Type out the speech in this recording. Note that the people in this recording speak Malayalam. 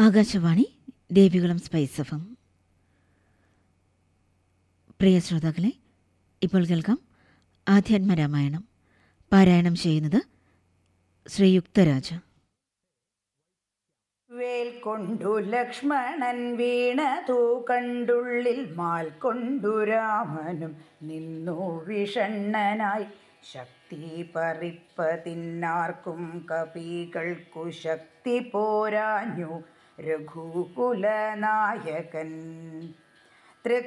Akashvani Devikulam spice F M പ്രിയ ശ്രോതാക്കളെ ഇപ്പോൾ കേൾക്കാം ആധ്യാത്മരാമായണം പാരായണം ചെയ്യുന്നത് ശ്രീ യുക്തരാജ വേൽ കൊണ്ടു ലക്ഷ്മണൻ വീണതു കണ്ടുള്ളിൽ മാൽ കൊണ്ടു രാമനും നിന്നു വിഷണ്ണനായി ശക്തി പറിപ്പതിന്നാർക്കും കപികൾക്കു ശക്തി പോരാഞ്ഞു രഘുകുലനായകൻ